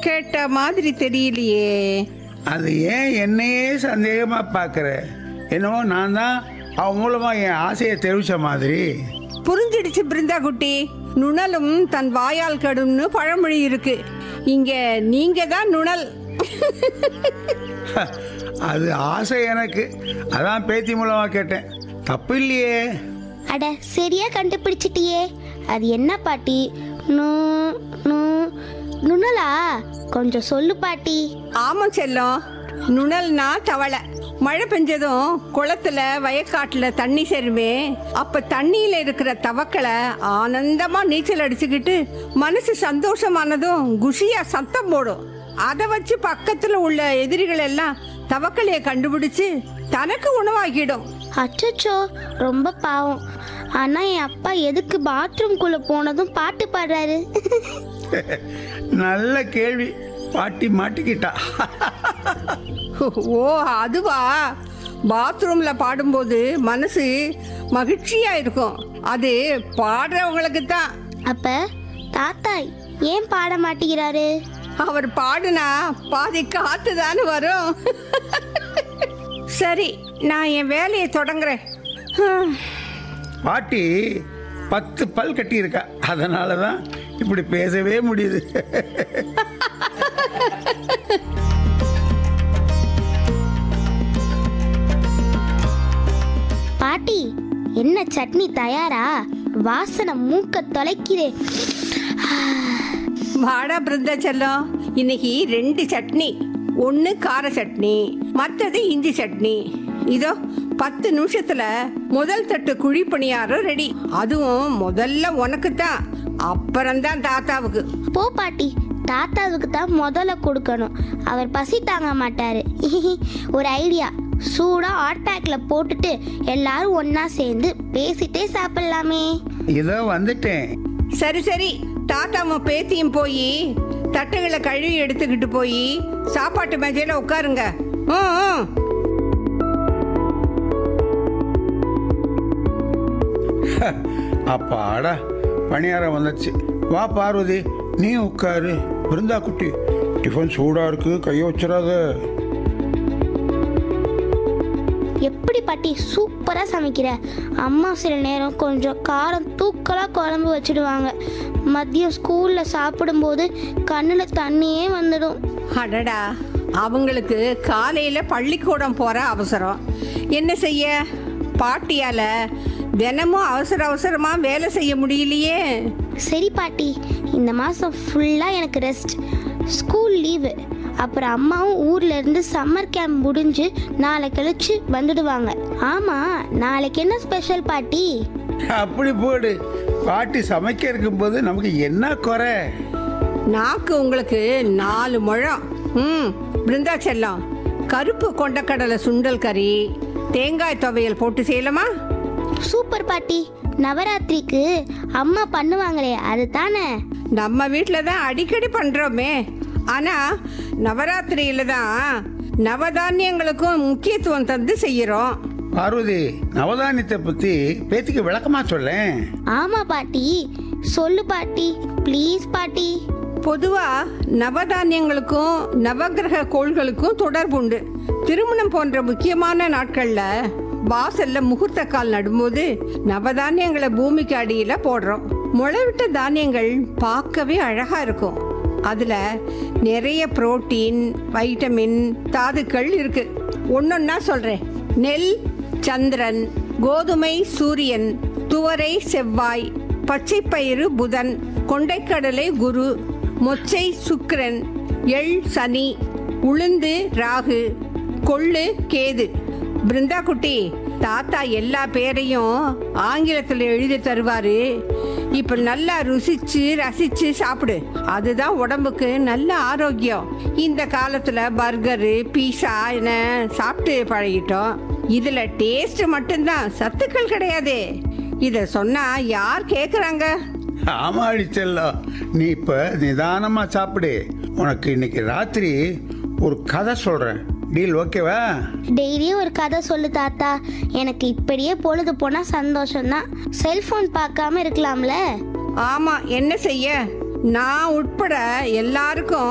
கேட்ட மாதிரி தெரியலையே அது ஏன் என்னையே சந்தேகமா பார்க்குற என்னவோ நான் தான் அவன் மூலமா என் ஆசையை தெரிவிச்ச மாதிரி புரிஞ்சிடுச்சு பிருந்தா குட்டி நுணலும் தன் வாயால் கடும்னு பழமொழி இருக்கு இங்க நீங்க தான் நுணல் அது ஆசை எனக்கு அதான் பேத்தி மூலமா கேட்டேன் தப்பு இல்லையே அட சரியா கண்டுபிடிச்சிட்டியே அது என்ன பாட்டி நூ நூ நுணலா கொஞ்சம் சொல்லு பாட்டி ஆமா செல்லம் நுணல்னா தவளை மழை பெஞ்சதும் குளத்துல வயக்காட்டுல தண்ணி சேருமே அப்ப தண்ணியில இருக்கிற தவக்களை ஆனந்தமா நீச்சல் அடிச்சுக்கிட்டு மனசு சந்தோஷமானதும் குஷியா சத்தம் போடும் அதை வச்சு பக்கத்துல உள்ள எதிரிகள் எல்லாம் தவக்கலைய கண்டுபிடிச்சு தனக்கு உணவாக்கிடும் அச்சச்சோ ரொம்ப பாவம் ஆனா என் அப்பா எதுக்கு பாத்ரூம்குள்ள போனதும் பாட்டு பாடுறாரு நல்ல கேள்வி பாட்டி மாட்டிக்கிட்டா ஓ அதுவா பாத்ரூம்ல பாடும்போது மனசு மகிழ்ச்சியா இருக்கும் அது பாடுறவங்களுக்கு தான் அப்ப தாத்தா ஏன் பாட மாட்டேங்கிறாரு அவர் பாடுனா பாதி காத்து தானே வரும் சரி நான் என் வேலையை தொடங்குறேன் ஹம், பாட்டி பத்து பல் கட்டியிருக்கா அதனால தான் இப்படி பேசவே முடியுது பாட்டி என்ன சட்னி தயாரா வாசனை மூக்க தொலைக்குதே வாடா பிருந்தா செல்லம் இன்னைக்கு ரெண்டு சட்னி ஒன்று கார சட்னி மற்றது இஞ்சி சட்னி இதோ பத்து நிமிஷத்துல முதல் தட்டு குழி பணியாரம் ரெடி அதுவும் முதல்ல உனக்கு தான் அப்புறம்தான் தாத்தாவுக்கு போ பாட்டி தாத்தாவுக்கு தான் முதல்ல கொடுக்கணும் அவர் பசி தாங்க மாட்டாரு ஒரு ஐடியா சூடா ஹாட் பேக்ல போட்டுட்டு எல்லாரும் ஒண்ணா சேர்ந்து பேசிட்டே சாப்பிடலாமே இதோ வந்துட்டேன் சரி சரி தாத்தாவும் பேத்தியும் போய் தட்டுகளை கழுவி எடுத்துக்கிட்டு போய் சாப்பாட்டு மேஜையில உட்காருங்க ம், ம். அப்பாடா பணியாரம் வந்துச்சு வா பார்வதி நீ உட்காரு பிருந்தா குட்டி டிஃபன் சூடா இருக்கு கையை வச்சிடாத எப்படி பாட்டி சூப்பரா சமைக்கிற அம்மா சில நேரம் கொஞ்சம் காரம் தூக்கலா குழம்பு வச்சிடுவாங்க மதியம் ஸ்கூல்ல சாப்பிடும்போது கண்ணுல தண்ணியே வந்துடும் அடடா அவங்களுக்கு காலையில பள்ளிக்கூடம் போற அவசரம் என்ன செய்ய பாட்டியால தினமும் அவசர அவசரமா வேலை செய்ய முடியலையே சரி பாட்டி இந்த மாதம் ஃபுல்லாக எனக்கு ரெஸ்ட் ஸ்கூல் லீவு அப்புறம் அம்மாவும் ஊர்ல இருந்து சம்மர் கேம்ப் முடிஞ்சு நாளை கழிச்சு வந்துடுவாங்க ஆமா நாளைக்கு என்ன ஸ்பெஷல் பாட்டி அப்படி போடு பாட்டி சமைக்க இருக்கும்போது நமக்கு என்ன குறை நாக்கு உங்களுக்கு நாலு முழம் ம் பிருந்தா செல்லம் கருப்பு கொண்டக்கடலை சுண்டல் கறி தேங்காய் துவையல் போட்டு செய்யலாமா சூப்பர் பாட்டி நவராத்திரிக்கு அம்மா பண்ணுவாங்களே அது தானே நம்ம வீட்டில் தான் அடிக்கடி பண்ணுறோமே ஆனால் நவராத்திரியில் தான் நவதானியங்களுக்கும் முக்கியத்துவம் தந்து செய்கிறோம் பார்வதி நவதானியத்தை பத்தி பேத்திக்கு விளக்கமா சொல்லேன் ஆமா பாட்டி சொல்லு பாட்டி ப்ளீஸ் பாட்டி பொதுவாக நவதானியங்களுக்கும் நவக்கிரக கோள்களுக்கும் தொடர்புண்டு திருமணம் போன்ற முக்கியமான நாட்களில் வாசல்ல முகூர்த்த கால் நடும்போது நவதானியங்களை பூமிக்கு அடியில் போடுறோம் முளைவிட்ட தானியங்கள் பார்க்கவே அழகா இருக்கும் அதுல நிறைய புரோட்டீன் வைட்டமின் தாதுக்கள் இருக்கு ஒன்னொன்னா சொல்றேன் நெல் சந்திரன் கோதுமை சூரியன் துவரை செவ்வாய் பச்சைப்பயிறு புதன் கொண்டைக்கடலை குரு மொச்சை சுக்கிரன் எள் சனி உளுந்து ராகு கொள்ளு கேது பிருந்தா குட்டி தாத்தா எல்லா பேரையும் ஆங்கிலத்தில் எழுதி தருவாரு இப்ப நல்லா ருசிச்சு ரசிச்சு சாப்பிடு அதுதான் உடம்புக்கு நல்ல ஆரோக்கியம் இந்த காலத்துல பர்கரு பீஸா என சாப்பிட்டு பழகிட்டோம் இதுல டேஸ்ட் மட்டும்தான் சத்துக்கள் கிடையாது இத சொன்னா யார் கேக்குறாங்க ஆமா அடிச்செல்லாம் நீ இப்ப நிதானமா சாப்பிடு உனக்கு இன்னைக்கு ராத்திரி ஒரு கதை சொல்றேன் டீல் ஓகேவா டெய்லியும் ஒரு கதை சொல்லு தாத்தா எனக்கு இப்படியே பொழுது போனா சந்தோஷம்தான் செல்போன் பார்க்காம இருக்கலாம்ல ஆமா என்ன செய்ய நான் உட்பட எல்லாருக்கும்